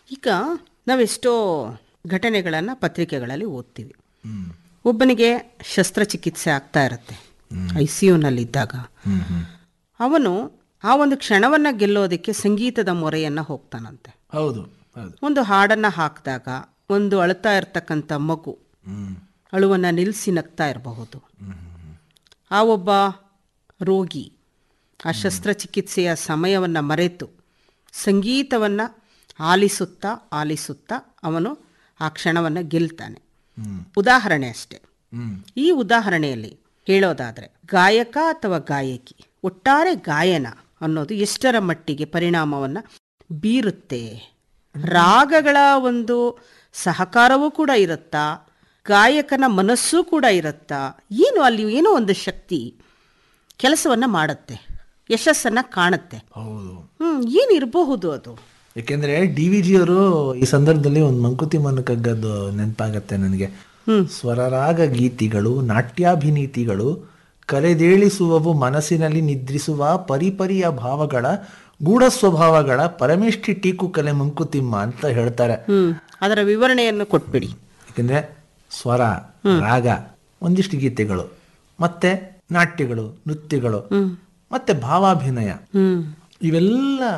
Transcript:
ಈಗ ನಾವೆಷ್ಟೋ ಘಟನೆಗಳನ್ನು ಪತ್ರಿಕೆಗಳಲ್ಲಿ ಓದ್ತೀವಿ ಒಬ್ಬನಿಗೆ ಶಸ್ತ್ರಚಿಕಿತ್ಸೆ ಆಗ್ತಾ ಇರುತ್ತೆ ಐ ಸಿ ಯುನಲ್ಲಿದ್ದಾಗ ಅವನು ಆ ಒಂದು ಕ್ಷಣವನ್ನು ಗೆಲ್ಲೋದಕ್ಕೆ ಸಂಗೀತದ ಮೊರೆಯನ್ನು ಹೋಗ್ತಾನಂತೆ ಹೌದು ಹೌದು ಒಂದು ಹಾಡನ್ನು ಹಾಕಿದಾಗ ಒಂದು ಅಳ್ತಾ ಇರ್ತಕ್ಕಂಥ ಮಗು ಅಳುವನ್ನು ನಿಲ್ಲಿಸಿ ನಗ್ತಾ ಇರಬಹುದು ಆ ಒಬ್ಬ ರೋಗಿ ಆ ಶಸ್ತ್ರಚಿಕಿತ್ಸೆಯ ಸಮಯವನ್ನು ಮರೆತು ಸಂಗೀತವನ್ನು ಆಲಿಸುತ್ತಾ ಆಲಿಸುತ್ತಾ ಅವನು ಆ ಕ್ಷಣವನ್ನು ಗೆಲ್ತಾನೆ ಉದಾಹರಣೆ ಅಷ್ಟೆ ಈ ಉದಾಹರಣೆಯಲ್ಲಿ ಹೇಳೋದಾದರೆ ಗಾಯಕ ಅಥವಾ ಗಾಯಕಿ ಒಟ್ಟಾರೆ ಗಾಯನ ಅನ್ನೋದು ಎಷ್ಟರ ಮಟ್ಟಿಗೆ ಪರಿಣಾಮವನ್ನು ಬೀರುತ್ತೆ ರಾಗಗಳ ಒಂದು ಸಹಕಾರವೂ ಕೂಡ ಇರುತ್ತಾ ಗಾಯಕನ ಮನಸ್ಸು ಕೂಡ ಇರುತ್ತಾ ಏನು ಅಲ್ಲಿ ಏನೋ ಒಂದು ಶಕ್ತಿ ಕೆಲಸವನ್ನು ಮಾಡುತ್ತೆ ಯಶಸ್ಸನ್ನು ಕಾಣುತ್ತೆ ಹೌದು ಹ್ಮ್ ಏನಿರಬಹುದು ಅದು ಯಾಕೆಂದ್ರೆ ಡಿ ವಿ ಜಿ ಅವರು ಈ ಸಂದರ್ಭದಲ್ಲಿ ಒಂದು ಮಂಕುತಿ ಕಗ್ಗದ್ದು ನೆನಪಾಗತ್ತೆ ನನಗೆ ಸ್ವರರಾಗ ಗೀತಿಗಳು ನಾಟ್ಯಾಭಿನೀತಿಗಳು ಕರೆದೇಳಿಸುವವು ಮನಸ್ಸಿನಲ್ಲಿ ನಿದ್ರಿಸುವ ಪರಿಪರಿಯ ಭಾವಗಳ ಗೂಢ ಸ್ವಭಾವಗಳ ಪರಮೇಷ್ಠಿ ಟೀಕು ಕಲೆ ಮಂಕುತಿಮ್ಮ ಅಂತ ಹೇಳ್ತಾರೆ ಹ್ಮ್ ಅದರ ವಿವರಣೆಯನ್ನು ಕೊಟ್ಬಿಡಿ ಯಾಕೆಂದ್ರೆ ಸ್ವರ ರಾಗ ಒಂದಿಷ್ಟು ಗೀತೆಗಳು ಮತ್ತೆ ನಾಟ್ಯಗಳು ನೃತ್ಯಗಳು ಮತ್ತೆ ಭಾವಾಭಿನಯ ಹ್ಮ್ ಇವೆಲ್ಲ